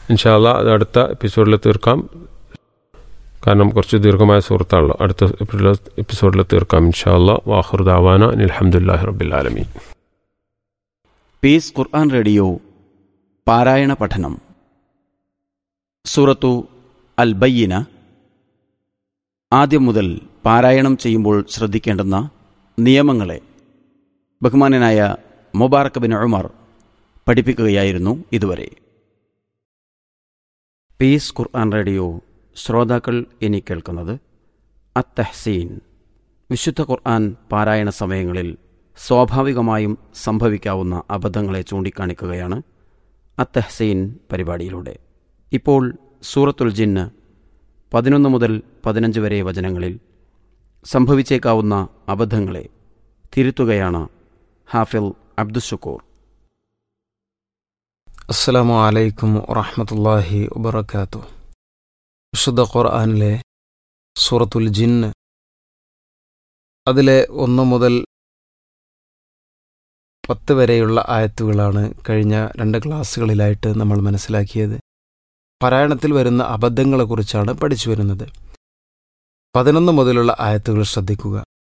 ഇൻഷാല്ല അത് അടുത്ത എപ്പിസോഡിൽ തീർക്കാം കാരണം കുറച്ച് ദീർഘമായ സുഹൃത്താണല്ലോ അടുത്ത എപ്പിസോഡിൽ തീർക്കാം ഇൻഷാല്ല വാഹുർദാവാന അലഹമുല്ലാഹി റബ്ബിലാലമീൻ പീസ് ഖുർആൻ റേഡിയോ പാരായണ പഠനം സൂറത്തു അൽ ബയ്യന ആദ്യം മുതൽ പാരായണം ചെയ്യുമ്പോൾ ശ്രദ്ധിക്കേണ്ടുന്ന നിയമങ്ങളെ ബഹുമാനനായ മുബാറക് ബിൻ ഉമർ പഠിപ്പിക്കുകയായിരുന്നു ഇതുവരെ പീസ് ഖുർആൻ റേഡിയോ ശ്രോതാക്കൾ ഇനി കേൾക്കുന്നത് അത്തഹ്സീൻ വിശുദ്ധ ഖുർആൻ പാരായണ സമയങ്ങളിൽ സ്വാഭാവികമായും സംഭവിക്കാവുന്ന അബദ്ധങ്ങളെ ചൂണ്ടിക്കാണിക്കുകയാണ് അത്തഹ്സീൻ പരിപാടിയിലൂടെ ഇപ്പോൾ സൂറത്തുൽ ജിന്ന് പതിനൊന്ന് മുതൽ പതിനഞ്ച് വരെ വചനങ്ങളിൽ സംഭവിച്ചേക്കാവുന്ന അബദ്ധങ്ങളെ തിരുത്തുകയാണ് ഹാഫിൽ അബ്ദുഷക്കൂർ അസ്സലാമു അലൈക്കും വറഹമത്തല്ലാഹി വബർക്കാത്തു വിശുദ്ധ ഖുർആനിലെ സൂറത്തുൽ ജിന്ന് അതിലെ ഒന്ന് മുതൽ പത്ത് വരെയുള്ള ആയത്തുകളാണ് കഴിഞ്ഞ രണ്ട് ക്ലാസ്സുകളിലായിട്ട് നമ്മൾ മനസ്സിലാക്കിയത് പാരായണത്തിൽ വരുന്ന അബദ്ധങ്ങളെക്കുറിച്ചാണ് പഠിച്ചു വരുന്നത് പതിനൊന്ന് മുതലുള്ള ആയത്തുകൾ ശ്രദ്ധിക്കുക